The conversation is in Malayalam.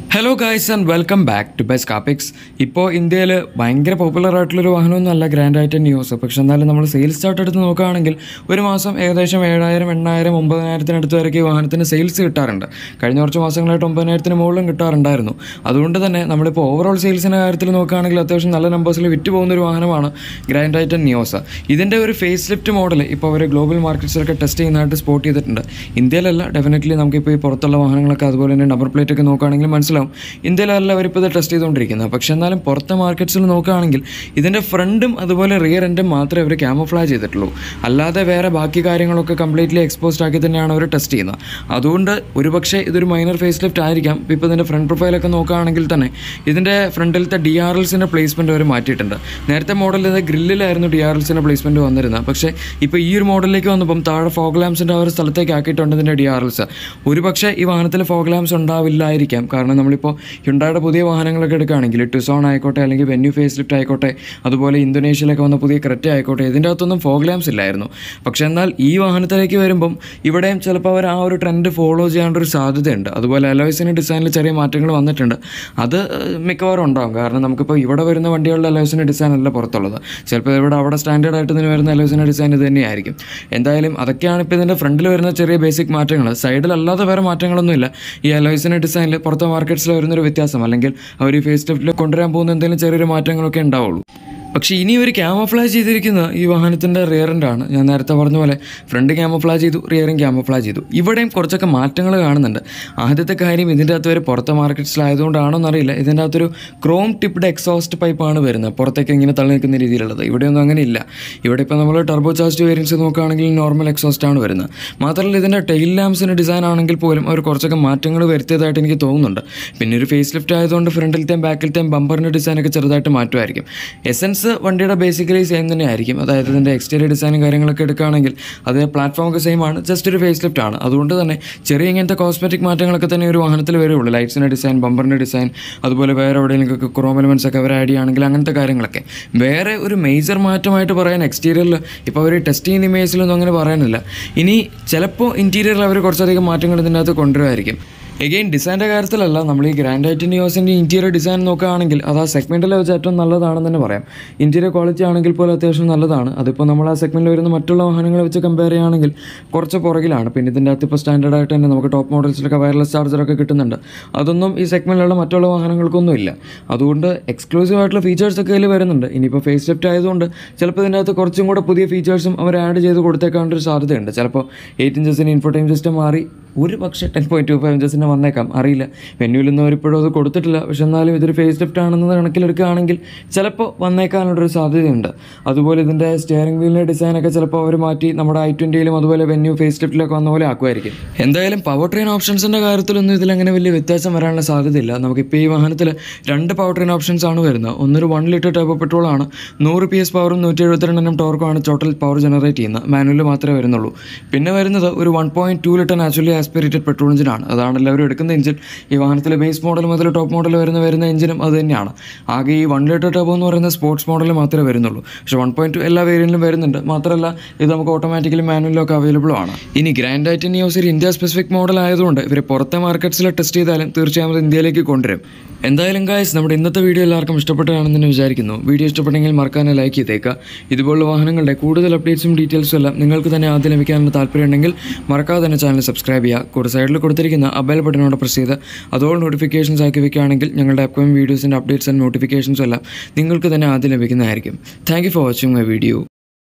hello guys and welcome back to best കാപ്പിക്സ് ഇപ്പോൾ ഇന്ത്യയിൽ ഭയങ്കര പോപ്പുലർ ആയിട്ടുള്ളൊരു വാഹനമൊന്നുമല്ല ഗ്രാൻഡ് ആയിട്ട് ന്യൂസ് പക്ഷെ എന്നാലും നമ്മൾ സെയിൽസ് ചാർട്ട് എടുത്ത് നോക്കുകയാണെങ്കിൽ ഒരു മാസം ഏകദേശം ഏഴായിരം എണ്ണായിരം ഒമ്പതിനായിരത്തിനടുത്ത് വരെയൊക്കെ ഈ വാഹനത്തിന് സെയിൽസ് കിട്ടാറുണ്ട് കഴിഞ്ഞ കുറച്ച് മാസങ്ങളായിട്ട് ഒമ്പതിനായിരത്തിന് മുകളിലും കിട്ടാറുണ്ടായിരുന്നു അതുകൊണ്ട് തന്നെ നമ്മളിപ്പോൾ ഓവറോൾ സെയിൽസിൻ്റെ കാര്യത്തിൽ നോക്കുകയാണെങ്കിൽ അത്യാവശ്യം നല്ല നമ്പേഴ്സിൽ വിറ്റ് പോകുന്ന ഒരു വാഹനമാണ് ഗ്രാൻഡ് ഐറ്റൻ നിയോസ ഇതിൻ്റെ ഒരു ഫേസ് ലിഫ്റ്റ് മോഡൽ ഇപ്പോൾ അവർ ഗ്ലോബൽ മാർക്കറ്റ്സിലൊക്കെ ടെസ്റ്റ് ചെയ്യുന്നതായിട്ട് സ്പോട്ട് ചെയ്തിട്ടുണ്ട് ഇന്ത്യയിലല്ല ഡെഫിനറ്റ്ലി നമുക്കിപ്പോൾ ഈ പുറത്തുള്ള വാഹനങ്ങളൊക്കെ അതുപോലെ തന്നെ നമ്പർ പ്ലേറ്റ് ഒക്കെ നോക്കുകയാണെങ്കിൽ മനസ്സിലാവും ഇന്ത്യയിലല്ല അവരിപ്പോൾ ഇത് ടെസ്റ്റ് ചെയ്തുകൊണ്ടിരിക്കുന്നത് പക്ഷേ എന്നാലും പുറത്തെ മാർക്കറ്റ്സിൽ നോക്കുകയാണെങ്കിൽ ഇതിൻ്റെ ഫ്രണ്ടും അതുപോലെ റിയർ എൻഡും മാത്രമേ അവർ ക്യാമഫ്ലാജ് ചെയ്തിട്ടുള്ളൂ അല്ലാതെ വേറെ ബാക്കി കാര്യങ്ങളൊക്കെ കംപ്ലീറ്റ്ലി എക്സ്പോസ്ഡ് ആക്കി തന്നെയാണ് അവർ ടെസ്റ്റ് ചെയ്യുന്നത് അതുകൊണ്ട് ഒരുപക്ഷെ ഇതൊരു മൈനർ ഫേസ് ലിഫ്റ്റ് ആയിരിക്കാം ഇപ്പോൾ ഇതിൻ്റെ ഫ്രണ്ട് പ്രൊഫൈലൊക്കെ നോക്കുകയാണെങ്കിൽ തന്നെ ഇതിൻ്റെ ഫ്രണ്ടിലത്തെ ഡി ആർ എൽസിൻ്റെ പ്ലേസ്മെൻറ്റ് അവർ മാറ്റിയിട്ടുണ്ട് നേരത്തെ മോഡൽ ഇത് ഗ്രില്ലിലായിരുന്നു ഡി ആർ എൽസിൻ്റെ പ്ലേസ്മെൻറ്റ് വന്നിരുന്നത് പക്ഷേ ഇപ്പോൾ ഈ ഒരു മോഡലിലേക്ക് വന്നപ്പം താഴെ ഫോഗ് ലാംസിൻ്റെ ആ ഒരു സ്ഥലത്തേക്ക് ആക്കിയിട്ടുണ്ട് ഇതിൻ്റെ ഡി ആർ എൽസ് ഒരു പക്ഷേ ഈ വാഹനത്തിൽ ഫോഗ് ലാംസ് ഉണ്ടാവില്ലായിരിക്കാം കാരണം നമ്മളിപ്പോൾ ഹ്യുണ്ടായുടെ പുതിയ വാഹനങ്ങളൊക്കെ എടുക്കുകയാണെങ്കിൽ ടുസോൺ ആയിക്കോട്ടെ അല്ലെങ്കിൽ വെന്യൂ ഫേസ് ലിഫ്റ്റ് ആയിക്കോട്ടെ അതുപോലെ ഇന്തോനേഷ്യയിലൊക്കെ വന്ന പുതിയ ക്രെറ്റ ആയിക്കോട്ടെ ഇതിൻ്റെ അകത്തൊന്നും ഫോഗ് ലാംസ് ഇല്ലായിരുന്നു പക്ഷേ എന്നാൽ ഈ വാഹനത്തിലേക്ക് വരുമ്പം ഇവിടെയും ചിലപ്പോൾ അവർ ആ ഒരു ട്രെൻഡ് ഫോളോ ചെയ്യാനുള്ള ഒരു സാധ്യതയുണ്ട് അതുപോലെ അലോയ്സിൻ്റെ ഡിസൈനിൽ ചെറിയ മാറ്റങ്ങൾ വന്നിട്ടുണ്ട് അത് ഏഹ്, മിക്കവാറും ഉണ്ടാകും കാരണം നമുക്കിപ്പോൾ ഇവിടെ വരുന്ന വണ്ടികളുടെ അലോയ്സിൻ്റെ ഡിസൈൻ അല്ല പുറത്തുള്ളത് ചിലപ്പോൾ ഇവിടെ അവിടെ സ്റ്റാൻഡേർഡ് ആയിട്ട് ഇതിന് വരുന്ന അലോയ്സിൻ്റെ ഡിസൈൻ ഇത് തന്നെയായിരിക്കും എന്തായാലും അതൊക്കെയാണ് ഇപ്പോൾ ഇതിൻ്റെ ഫ്രണ്ടിൽ വരുന്ന ചെറിയ ബേസിക് മാറ്റങ്ങൾ സൈഡിലല്ലാതെ വേറെ മാറ്റങ്ങളൊന്നുമില്ല ഈ അലോയ്സിൻ്റെ ഡിസൈനിൽ പുറത്തെ മാർക്കറ്റ്സിൽ വരുന്നൊരു വ്യത്യാസം അല്ലെങ്കിൽ അവർ ഈ ഫേസ് ലിഫ്റ്റിൽ കൊണ്ടുവരാൻ പോകുന്ന എന്തെങ്കിലും ചെറിയൊരു മാറ്റങ്ങളൊക്കെ ഉണ്ടാവുള്ളൂ പക്ഷേ ഇനി ഒരു ക്യാമഫ്ലാജ് ചെയ്തിരിക്കുന്ന ഈ വാഹനത്തിൻ്റെ റിയറിൻ്റാണ് ഞാൻ നേരത്തെ പറഞ്ഞ പോലെ ഫ്രണ്ട് ക്യാമഫ്ലാജ് ചെയ്തു റിയറും ക്യാമഫ്ലാജ് ചെയ്തു ഇവിടെയും കുറച്ചൊക്കെ മാറ്റങ്ങൾ കാണുന്നുണ്ട് ആദ്യത്തെ കാര്യം ഇതിൻ്റെ അകത്ത് ഒരു പുറത്തെ മാർക്കറ്റ്സിലായതുകൊണ്ടാണോ എന്നറിയില്ല ഇതിൻ്റെ അകത്തൊരു ക്രോം ടിപ്ഡ് എക്സോസ്റ്റ് പൈപ്പാണ് വരുന്നത് പുറത്തേക്ക് ഇങ്ങനെ തള്ളി നിൽക്കുന്ന രീതിയിലുള്ളത് ഇവിടെയൊന്നും അങ്ങനെ ഇല്ല ഇവിടെ ഇപ്പോൾ നമ്മൾ ടർബോ ചാർജ് വേരിയൻസ് നോക്കുകയാണെങ്കിൽ നോർമൽ എക്സോസ്റ്റ് ആണ് വരുന്നത് മാത്രമല്ല ഇതിൻ്റെ ടെയിൽ ലാംസിൻ്റെ ഡിസൈൻ ആണെങ്കിൽ പോലും അവർ കുറച്ചൊക്കെ മാറ്റങ്ങൾ വരുത്തിയതായിട്ട് എനിക്ക് തോന്നുന്നുണ്ട് പിന്നെ ഒരു ഫേസ് ലിഫ്റ്റ് ആയതുകൊണ്ട് ഫ്രണ്ടിലത്തെയും ബാക്കിലത്തെയും ബമ്പറിൻ്റെ ഡിസൈനൊക്കെ ചെറുതായിട്ട് മാറ്റുമായിരിക്കും എസൻസ് വണ്ടിയുടെ ബേസിക്കലി സെയിം തന്നെ ആയിരിക്കും അതായത് ഇതിൻ്റെ എക്സ്റ്റീരിയർ ഡിസൈനും കാര്യങ്ങളൊക്കെ എടുക്കുകയാണെങ്കിൽ അത് പ്ലാറ്റ്ഫോം ഒക്കെ സെയിം ആണ് ജസ്റ്റ് ഒരു ഫേസ് ലിഫ്റ്റ് ആണ് അതുകൊണ്ട് തന്നെ ചെറിയ ഇങ്ങനത്തെ കോസ്മെറ്റിക് മാറ്റങ്ങളൊക്കെ തന്നെ ഒരു വാഹനത്തിൽ വരുള്ളൂ ലൈറ്റ്സിൻ്റെ ഡിസൈൻ ബമ്പറിൻ്റെ ഡിസൈൻ അതുപോലെ വേറെ എവിടെയെങ്കിലും ക്രോം എലമെൻസ് ഒക്കെ അവർ ആഡ് ചെയ്യുകയാണെങ്കിൽ അങ്ങനത്തെ കാര്യങ്ങളൊക്കെ വേറെ ഒരു മേജർ മാറ്റമായിട്ട് പറയാൻ എക്സ്റ്റീരിയറിൽ ഇപ്പോൾ അവർ ടെസ്റ്റ് ചെയ്യുന്ന ഇമേജിലൊന്നും അങ്ങനെ പറയാനില്ല ഇനി ചിലപ്പോൾ ഇൻറ്റീരിയറിൽ അവർ കുറച്ചധികം മാറ്റങ്ങൾ ഇതിൻ്റെ അകത്ത് കൊണ്ടുവരുമായിരിക്കും എഗെയിൻ ഡിസൈൻ്റെ കാര്യത്തിലല്ല നമ്മൾ ഈ ഗ്രാൻഡ് ഐറ്റി നിയോസിൻ്റെ ഇൻറ്റീരിയർ ഡിസൈൻ നോക്കുകയാണെങ്കിൽ അത് ആ സെഗ്മെൻറ്റിൽ വെച്ച് ഏറ്റവും നല്ലതാണെന്ന് തന്നെ പറയാം ഇൻറ്റീരിയർ ക്വാളിറ്റി ആണെങ്കിൽ പോലും അത്യാവശ്യം നല്ലതാണ് അതിപ്പോൾ നമ്മൾ ആ സെഗ്മെൻറ്റിൽ വരുന്ന മറ്റുള്ള വാഹനങ്ങളെ വെച്ച് കമ്പയർ ചെയ്യുകയാണെങ്കിൽ കുറച്ച് പുറകിലാണ് പിന്നെ ഇതിൻ്റെ അകത്ത് ഇപ്പോൾ സ്റ്റാൻഡേർഡ് ആയിട്ട് തന്നെ നമുക്ക് ടോപ്പ് മോഡൽസിലൊക്കെ വയർലെസ് ചാർജറൊക്കെ കിട്ടുന്നുണ്ട് അതൊന്നും ഈ സെഗ്മെൻറ്റിലുള്ള മറ്റുള്ള വാഹനങ്ങൾക്കൊന്നും ഇല്ല അതുകൊണ്ട് എക്സ്ക്ലൂസീവ് ആയിട്ടുള്ള ഫീച്ചേഴ്സ് ഒക്കെ ഇതിൽ വരുന്നുണ്ട് ഇനിയിപ്പോൾ ഫേസ് ലിഫ്റ്റ് ആയതുകൊണ്ട് ചിലപ്പോൾ ഇതിൻ്റെ അകത്ത് കുറച്ചും കൂടെ പുതിയ ഫീച്ചേഴ്സും അവർ ആഡ് ചെയ്ത് കൊടുത്തേക്കാണ്ടൊരു സാധ്യതയുണ്ട് ചിലപ്പോൾ എയ്റ്റ് ഇഞ്ചസിന് ഇൻഫോടൈം സിസ്റ്റം മാറി ഒരു പക്ഷേ ടെൻ പോയിൻറ്റ് ടു ഫൈവ് ഇഞ്ചസിന് വന്നേക്കാം അറിയില്ല വെന്യൂലൊന്നും അവരിപ്പോഴും അത് കൊടുത്തിട്ടില്ല പക്ഷെ എന്നാലും ഇതൊരു ഫേസ് ലിഫ്റ്റ് ആണെന്ന് കണക്കിലെടുക്കുകയാണെങ്കിൽ ചിലപ്പോൾ വന്നേക്കാനുള്ളൊരു സാധ്യതയുണ്ട് അതുപോലെ ഇതിൻ്റെ സ്റ്റിയറിംഗ് വീലിൻ്റെ ഡിസൈനൊക്കെ ചിലപ്പോൾ അവർ മാറ്റി നമ്മുടെ ഐ ട്വൻറ്റിയിലും അതുപോലെ വെന്യൂ ഫേസ് ലിഫ്റ്റിലൊക്കെ വന്ന പോലെ ആക്കുമായിരിക്കും എന്തായാലും പവർ ട്രെയിൻ ഓപ്ഷൻസിൻ്റെ കാര്യത്തിലൊന്നും ഇതിലങ്ങനെ വലിയ വ്യത്യാസം വരാനുള്ള സാധ്യതയില്ല നമുക്കിപ്പോൾ ഈ വാഹനത്തിൽ രണ്ട് പവർ ട്രെയിൻ ഓപ്ഷൻസ് ആണ് വരുന്നത് ഒന്നൊരു വൺ ലിറ്റർ ടർബോ പെട്രോൾ ആണ് നൂറ് പി എസ് പവറും നൂറ്റി എഴുപത്തിരണ്ട് എണ്ണം ടോർക്കുമാണ് ടോട്ടൽ പവർ ജനറേറ്റ് ചെയ്യുന്നത് മാനുവൽ മാത്രമേ വരുന്നുള്ളൂ പിന്നെ വരുന്നത് ഒരു one point two litre naturally aspirated petrol എഞ്ചിനാണ് അതാണ് എല്ലാവരും എടുക്കുന്ന എഞ്ചിൻ ഈ വാഹനത്തിലെ ബേസ് മോഡൽ മുതൽ ടോപ്പ് മോഡൽ വരുന്ന വരുന്ന എഞ്ചിനും അത് തന്നെയാണ് ആകെ ഈ വൺ ലിറ്റർ ടർബോ എന്ന് പറയുന്ന സ്പോർട്സ് മോഡൽ മാത്രമേ വരുന്നുള്ളൂ പക്ഷേ വൺ പോയിൻറ്റ് ടു എല്ലാ വേരിയൻറ്റിലും വരുന്നുണ്ട് മാത്രമല്ല ഇത് നമുക്ക് ഓട്ടോമാറ്റിക്കലി മാനുവലിലും ഒക്കെ അവൈലബിൾ ആണ് ഇനി ഗ്രാൻഡ് ഐറ്റൻ ന്യൂസ് ഒരു ഇന്ത്യ സ്പെസിഫിക് മോഡൽ ആയതുകൊണ്ട് ഇവർ പുറത്തെ മാർക്കറ്റ്സിൽ ടെസ്റ്റ് ചെയ്താലും തീർച്ചയായും അത് ഇന്ത്യയിലേക്ക് കൊണ്ടുവരും എന്തായാലും ഗായ്സ് നമ്മുടെ ഇന്നത്തെ വീഡിയോ എല്ലാവർക്കും ഇഷ്ടപ്പെട്ടതാണെന്ന് തന്നെ വിചാരിക്കുന്നു വീഡിയോ ഇഷ്ടപ്പെട്ടെങ്കിൽ മറക്കാനെ ലൈക്ക് ചെയ്തേക്കുക ഇതുപോലുള്ള വാഹനങ്ങളുടെ കൂടുതൽ അപ്ഡേറ്റ്സും ഡീറ്റെയിൽസും എല്ലാം നിങ്ങൾക്ക് തന്നെ ആദ്യം ലഭിക്കാനുള്ള താല്പര്യമുണ്ടെങ്കിൽ മറക്കാതെ തന്നെ ചാനൽ സബ്സ്ക്രൈബ് ചെയ്യുക കൂടെ സൈഡിൽ കൊടുത്തിരിക്കുന്ന ആ ബെൽ ബട്ടനോട് പ്രസ് ചെയ്ത് അതോടെ നോട്ടിഫിക്കേഷൻസ് ആക്കി വെക്കുകയാണെങ്കിൽ ഞങ്ങളുടെ അപ്കമിംഗ് വീഡിയോസിൻ്റെ അപ്ഡേറ്റ്സ് ആൻഡ് നോട്ടിഫിക്കേഷൻസും എല്ലാം നിങ്ങൾക്ക് തന്നെ ആദ്യം ലഭിക്കുന്നതായിരിക്കും thank you for watching my video